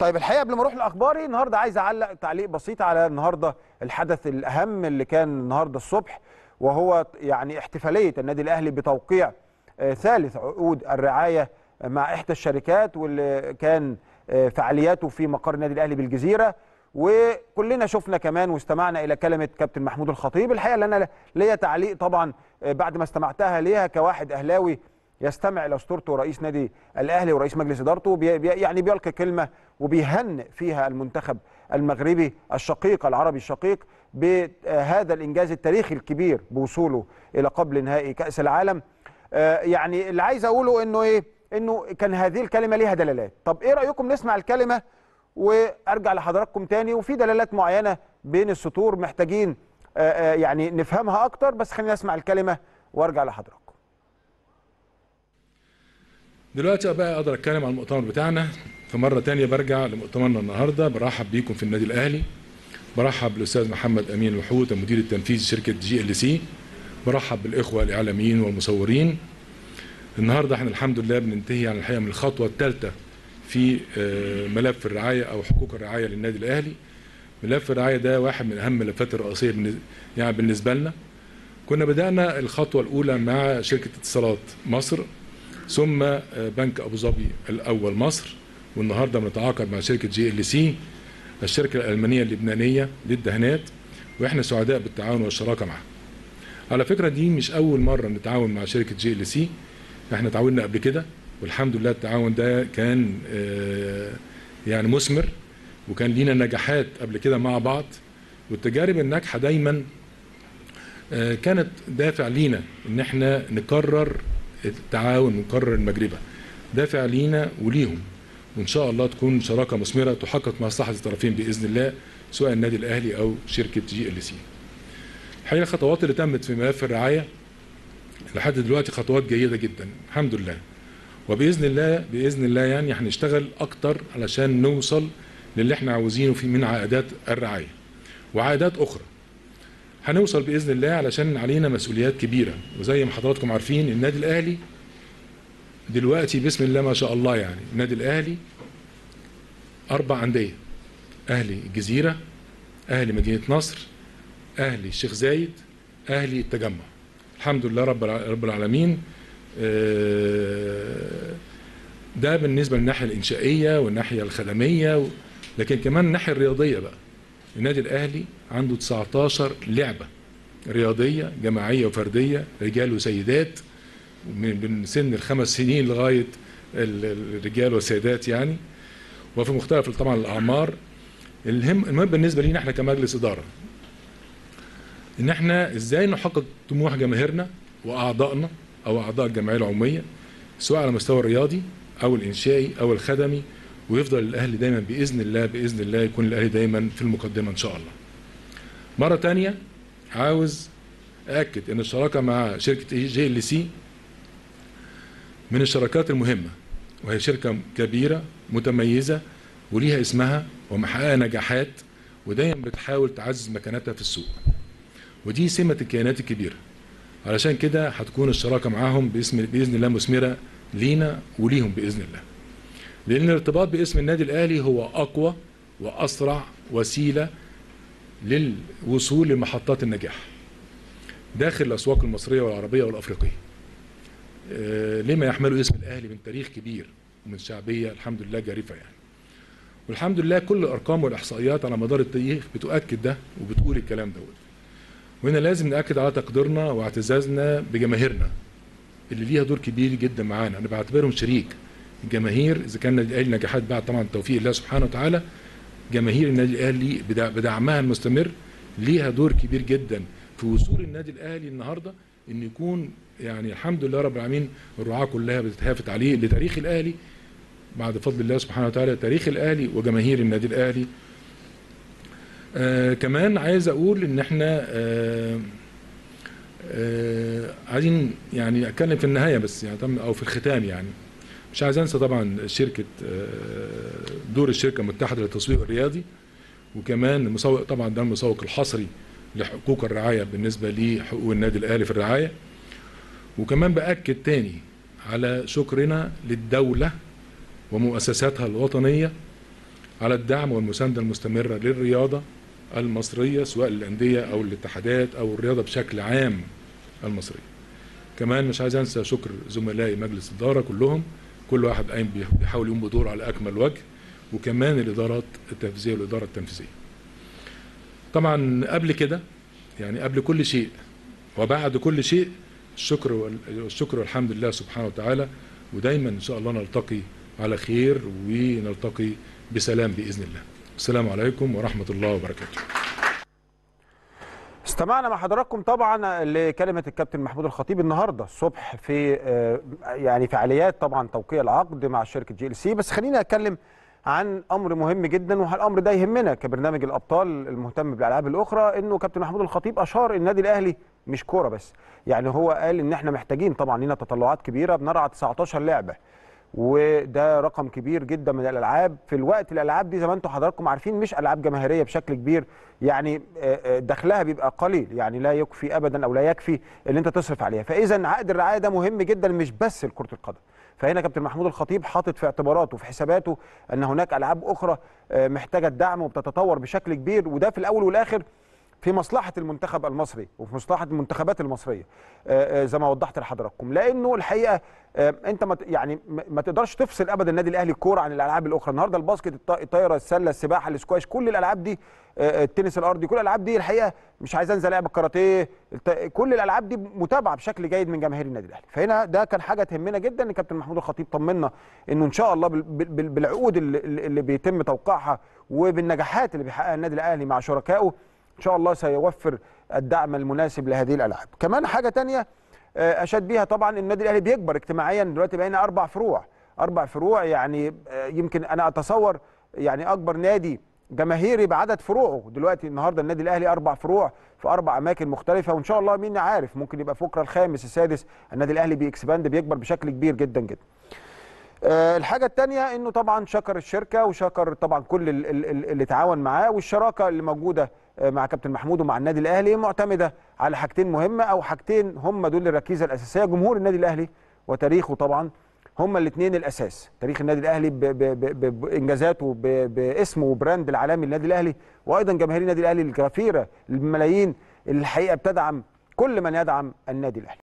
طيب الحقيقه قبل ما اروح لاخباري النهارده عايز اعلق تعليق بسيط على النهارده الحدث الاهم اللي كان النهارده الصبح وهو يعني احتفاليه النادي الاهلي بتوقيع آه، ثالث عقود الرعايه مع احدى الشركات واللي كان آه، فعالياته في مقر النادي الاهلي بالجزيره وكلنا شفنا كمان واستمعنا الى كلمه كابتن محمود الخطيب الحقيقه اللي انا ليا تعليق طبعا آه، بعد ما استمعتها ليها كواحد اهلاوي يستمع الى اسطورته رئيس نادي الاهلي ورئيس مجلس ادارته بي بي- يعني بيلقي كلمه وبيهنئ فيها المنتخب المغربي الشقيق العربي الشقيق بهذا الانجاز التاريخي الكبير بوصوله الى قبل نهائي كاس العالم آه، يعني اللي عايز اقوله انه ايه انه كان هذه الكلمه ليها دلالات طب ايه رايكم نسمع الكلمه وارجع لحضراتكم تاني وفي دلالات معينه بين السطور محتاجين آه، آه، يعني نفهمها اكتر بس خلينا نسمع الكلمه وارجع لحضراتكم دلوقتي بقى اقدر اتكلم عن المؤتمر بتاعنا فمره تانية برجع لمؤتمرنا النهارده برحب بيكم في النادي الاهلي برحب بالاستاذ محمد امين الوحوت المدير التنفيذي لشركه جي ال سي برحب بالاخوه الاعلاميين والمصورين النهارده احنا الحمد لله بننتهي عن الحقيقه من الخطوه الثالثه في آه، ملف الرعايه او حقوق الرعايه للنادي الاهلي ملف الرعايه ده واحد من اهم الملفات الرئيسيه بالنسبه يعني بالنسبه لنا كنا بدانا الخطوه الاولى مع شركه اتصالات مصر ثم آه، بنك ابو ظبي الاول مصر والنهارده بنتعاقد مع شركه جي ال سي الشركه الالمانيه اللبنانيه للدهانات واحنا سعداء بالتعاون والشراكه معها. على فكره دي مش اول مره نتعاون مع شركه جي ال سي احنا تعاوننا قبل كده والحمد لله التعاون ده كان آه، يعني مثمر وكان لينا نجاحات قبل كده مع بعض والتجارب الناجحه دايما آه، كانت دافع لينا ان احنا نكرر التعاون ونكرر المجربه دافع لينا وليهم وان شاء الله تكون شراكه مثمره تحقق مصلحه الطرفين باذن الله سواء النادي الاهلي او شركه جي ال سي. الحقيقه الخطوات اللي تمت في ملف الرعايه لحد دلوقتي خطوات جيده جدا الحمد لله وباذن الله باذن الله يعني هنشتغل اكتر علشان نوصل للي احنا عاوزينه في من عائدات الرعايه وعائدات اخرى هنوصل باذن الله علشان علينا مسؤوليات كبيره وزي ما حضراتكم عارفين النادي الاهلي دلوقتي بسم الله ما شاء الله يعني النادي الاهلي اربع انديه اهلي الجزيره اهلي مدينه نصر اهلي الشيخ زايد اهلي التجمع الحمد لله رب الع- رب العالمين آه، ده بالنسبه للناحيه الانشائيه والناحيه الخدميه و- لكن كمان الناحيه الرياضيه بقى النادي الاهلي عنده 19 لعبه رياضيه جماعيه وفرديه رجال وسيدات من من سن الخمس سنين لغايه ال- الرجال والسيدات يعني وفي مختلف طبعا الاعمار المهم المهم بالنسبه لينا احنا كمجلس اداره ان احنا ازاي نحقق طموح جماهيرنا واعضائنا او اعضاء الجمعيه العموميه سواء على المستوى الرياضي او الانشائي او الخدمي ويفضل الاهلي دايما باذن الله باذن الله يكون الاهلي دايما في المقدمه ان شاء الله. مره تانية عاوز اكد ان الشراكه مع شركه جي ال سي من الشراكات المهمه وهي شركه كبيره متميزه وليها اسمها ومحققه نجاحات ودايما بتحاول تعزز مكانتها في السوق. ودي سمه الكيانات الكبيره. علشان كده هتكون الشراكه معاهم باسم باذن الله مثمره لينا وليهم باذن الله. لان الارتباط باسم النادي الاهلي هو اقوى واسرع وسيله للوصول لمحطات النجاح داخل الاسواق المصريه والعربيه والافريقيه. آه، لما يحمل اسم الاهلي من تاريخ كبير ومن شعبيه الحمد لله جارفه يعني. والحمد لله كل الارقام والاحصائيات على مدار التاريخ بتؤكد ده وبتقول الكلام دوت. وهنا لازم ناكد على تقديرنا واعتزازنا بجماهيرنا اللي ليها دور كبير جدا معانا انا بعتبرهم شريك الجماهير اذا كان النادي الاهلي نجاحات بعد طبعا توفيق الله سبحانه وتعالى جماهير النادي الاهلي بدع- بدعمها المستمر ليها دور كبير جدا في وصول النادي الاهلي النهارده ان يكون يعني الحمد لله رب العالمين الرعاه كلها بتتهافت عليه لتاريخ الاهلي بعد فضل الله سبحانه وتعالى تاريخ الاهلي وجماهير النادي الاهلي آه كمان عايز اقول ان احنا آه آه عايزين يعني اتكلم في النهايه بس يعني طبعاً- او في الختام يعني مش عايز انسى طبعا شركه آه دور الشركه المتحده للتسويق الرياضي وكمان المسوق طبعا ده المسوق الحصري لحقوق الرعايه بالنسبه لحقوق النادي الاهلي في الرعايه وكمان باكد تاني على شكرنا للدوله ومؤسساتها الوطنيه على الدعم والمسانده المستمره للرياضه المصريه سواء الانديه او الاتحادات او الرياضه بشكل عام المصريه. كمان مش عايز انسى شكر زملائي مجلس الاداره كلهم كل واحد قايم بيحاول يقوم بدوره على اكمل وجه وكمان الادارات التنفيذيه والاداره التنفيذيه. طبعا قبل كده يعني قبل كل شيء وبعد كل شيء الشكر والشكر والحمد لله سبحانه وتعالى ودايما ان شاء الله نلتقي على خير ونلتقي بسلام باذن الله. السلام عليكم ورحمه الله وبركاته. استمعنا مع حضراتكم طبعا لكلمه الكابتن محمود الخطيب النهارده الصبح في يعني فعاليات طبعا توقيع العقد مع شركه جي ال سي بس خليني اتكلم عن امر مهم جدا والامر ده يهمنا كبرنامج الابطال المهتم بالالعاب الاخرى انه كابتن محمود الخطيب اشار النادي الاهلي مش كوره بس يعني هو قال ان احنا محتاجين طبعا لينا تطلعات كبيره بنرعى 19 لعبه وده رقم كبير جدا من الالعاب في الوقت الالعاب دي زي ما انتم حضراتكم عارفين مش العاب جماهيريه بشكل كبير يعني دخلها بيبقى قليل يعني لا يكفي ابدا او لا يكفي اللي انت تصرف عليها فاذا عقد الرعايه ده مهم جدا مش بس لكره القدم فهنا كابتن محمود الخطيب حاطط في اعتباراته في حساباته ان هناك العاب اخرى محتاجه الدعم وبتتطور بشكل كبير وده في الاول والاخر في مصلحه المنتخب المصري وفي مصلحه المنتخبات المصريه زي ما وضحت لحضراتكم لانه الحقيقه انت ما يعني ما تقدرش تفصل ابدا النادي الاهلي الكوره عن الالعاب الاخرى النهارده الباسكت الطايره السله السباحه الاسكواش كل الالعاب دي التنس الارضي كل الالعاب دي الحقيقه مش عايز انسى لعب الكاراتيه كل الالعاب دي متابعه بشكل جيد من جماهير النادي الاهلي فهنا ده كان حاجه تهمنا جدا ان كابتن محمود الخطيب طمنا انه ان شاء الله بالعقود اللي, اللي بيتم توقيعها وبالنجاحات اللي بيحققها النادي الاهلي مع شركائه ان شاء الله سيوفر الدعم المناسب لهذه الالعاب كمان حاجه تانية اشاد بيها طبعا النادي الاهلي بيكبر اجتماعيا دلوقتي بقينا اربع فروع اربع فروع يعني يمكن انا اتصور يعني اكبر نادي جماهيري بعدد فروعه دلوقتي النهارده النادي الاهلي اربع فروع في اربع اماكن مختلفه وان شاء الله مين عارف ممكن يبقى فكره الخامس السادس النادي الاهلي بيكسباند بيكبر بشكل كبير جدا جدا أه الحاجه الثانيه انه طبعا شكر الشركه وشكر طبعا كل اللي تعاون معاه والشراكه اللي موجوده مع كابتن محمود ومع النادي الاهلي معتمده على حاجتين مهمه او حاجتين هم دول الركيزه الاساسيه جمهور النادي الاهلي وتاريخه طبعا هم الاثنين الاساس تاريخ النادي الاهلي بانجازاته باسمه وبراند العالمي للنادي الاهلي وايضا جماهير النادي الاهلي الكثيره الملايين اللي الحقيقه بتدعم كل من يدعم النادي الاهلي